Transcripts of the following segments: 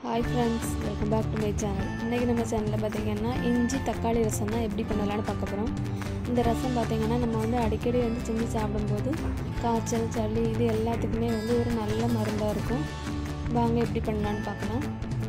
hi friends welcome back to my channel இன்றைக்கி நம்ம சேனலில் பார்த்தீங்கன்னா இஞ்சி தக்காளி ரசம் தான் எப்படி பண்ணலான்னு பார்க்க போகிறோம் இந்த ரசம் பார்த்தீங்கன்னா நம்ம வந்து அடிக்கடி வந்து செஞ்சு சாப்பிடும்போது காய்ச்சல் சளி இது எல்லாத்துக்குமே வந்து ஒரு நல்ல மருந்தாக இருக்கும் வாங்க எப்படி பண்ணலான்னு பார்க்கலாம்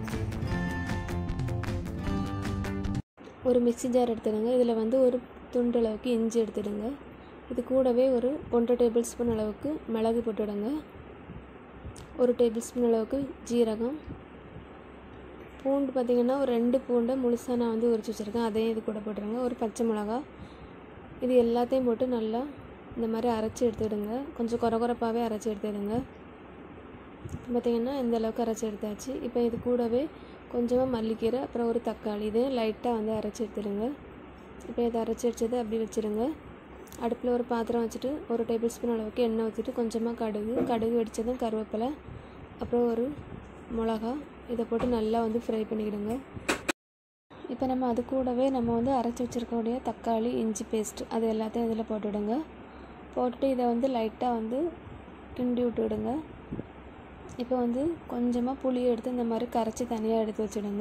ஒரு மிக்ஸி ஜார் எடுத்துடுங்க இதில் வந்து ஒரு துண்டு அளவுக்கு இஞ்சி எடுத்துடுங்க இது கூடவே ஒரு ஒன்றரை டேபிள் ஸ்பூன் அளவுக்கு மிளகு போட்டுடுங்க ஒரு டேபிள் ஸ்பூன் அளவுக்கு ஜீரகம் பூண்டு பார்த்திங்கன்னா ஒரு ரெண்டு பூண்டை முழுசாக நான் வந்து உரிச்சு வச்சுருக்கேன் அதையும் இது கூட போட்டுருங்க ஒரு பச்சை மிளகா இது எல்லாத்தையும் போட்டு நல்லா இந்த மாதிரி அரைச்சி எடுத்துடுங்க கொஞ்சம் குறகுறப்பாகவே அரைச்சி எடுத்துடுங்க பார்த்திங்கன்னா இந்த அளவுக்கு அரைச்சி எடுத்தாச்சு இப்போ இது கூடவே கொஞ்சமாக மல்லிக்கீரை அப்புறம் ஒரு தக்காளி இதையும் லைட்டாக வந்து அரைச்சி எடுத்துடுங்க இப்போ இதை அரைச்சி வச்சதை அப்படி வச்சுருங்க அடுப்பில் ஒரு பாத்திரம் வச்சுட்டு ஒரு டேபிள் ஸ்பூன் அளவுக்கு எண்ணெய் ஊற்றிட்டு கொஞ்சமாக கடுகு கடுகு வெடித்ததும் கருவேப்பிலை அப்புறம் ஒரு மிளகா இதை போட்டு நல்லா வந்து ஃப்ரை பண்ணிக்கிடுங்க இப்போ நம்ம அது கூடவே நம்ம வந்து அரைச்சி வச்சுருக்கக்கூடிய தக்காளி இஞ்சி பேஸ்ட் அது எல்லாத்தையும் இதில் போட்டுவிடுங்க போட்டுட்டு இதை வந்து லைட்டாக வந்து கிண்டி விட்டுவிடுங்க இப்போ வந்து கொஞ்சமாக புளியை எடுத்து இந்த மாதிரி கரைச்சி தனியாக எடுத்து வச்சுடுங்க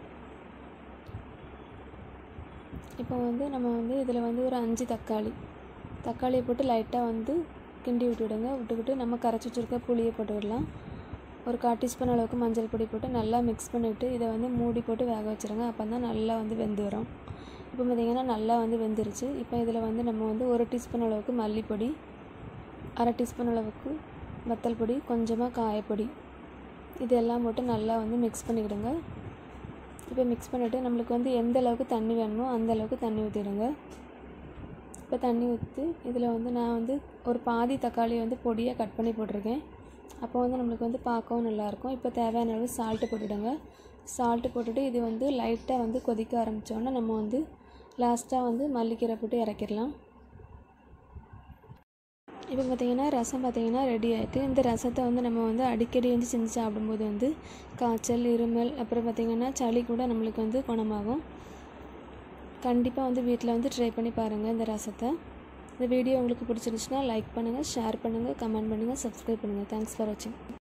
இப்போ வந்து நம்ம வந்து இதில் வந்து ஒரு அஞ்சு தக்காளி தக்காளியை போட்டு லைட்டாக வந்து கிண்டி விட்டுவிடுங்க விட்டுக்கிட்டு நம்ம கரைச்சி வச்சுருக்க புளியை போட்டு விடலாம் ஒரு கால் டீஸ்பூன் அளவுக்கு மஞ்சள் பொடி போட்டு நல்லா மிக்ஸ் பண்ணிவிட்டு இதை வந்து மூடி போட்டு வேக வச்சுருங்க அப்போ தான் நல்லா வந்து வெந்து வரும் இப்போ பார்த்திங்கன்னா நல்லா வந்து வெந்துருச்சு இப்போ இதில் வந்து நம்ம வந்து ஒரு டீஸ்பூன் அளவுக்கு மல்லிப்பொடி அரை டீஸ்பூன் அளவுக்கு வத்தல் பொடி கொஞ்சமாக காயப்பொடி இதெல்லாம் போட்டு நல்லா வந்து மிக்ஸ் பண்ணிக்கிடுங்க இப்போ மிக்ஸ் பண்ணிவிட்டு நம்மளுக்கு வந்து எந்த அளவுக்கு தண்ணி வேணுமோ அந்த அளவுக்கு தண்ணி ஊற்றிடுங்க இப்போ தண்ணி ஊற்றி இதில் வந்து நான் வந்து ஒரு பாதி தக்காளி வந்து பொடியாக கட் பண்ணி போட்டிருக்கேன் அப்போ வந்து நம்மளுக்கு வந்து பார்க்கவும் நல்லாயிருக்கும் இப்போ தேவையான அளவு சால்ட்டு போட்டுவிடுங்க சால்ட்டு போட்டுட்டு இது வந்து லைட்டாக வந்து கொதிக்க ஆரம்பித்தோன்னா நம்ம வந்து லாஸ்ட்டாக வந்து மல்லிக்கீரை போட்டு இறக்கிடலாம் இப்போ பார்த்திங்கன்னா ரசம் பார்த்திங்கன்னா ரெடி ஆகிட்டு இந்த ரசத்தை வந்து நம்ம வந்து அடிக்கடி வந்து செஞ்சு சாப்பிடும்போது வந்து காய்ச்சல் இருமல் அப்புறம் பார்த்திங்கன்னா சளி கூட நம்மளுக்கு வந்து குணமாகும் கண்டிப்பாக வந்து வீட்டில் வந்து ட்ரை பண்ணி பாருங்கள் இந்த ரசத்தை இந்த வீடியோ உங்களுக்கு பிடிச்சிருந்துச்சுன்னா லைக் பண்ணுங்கள் ஷேர் பண்ணுங்கள் கமெண்ட் பண்ணுங்கள் சப்ஸ்கிரைப் பண்ணுங்கள் தேங்க்ஸ் ஃபார் வாட்சிங்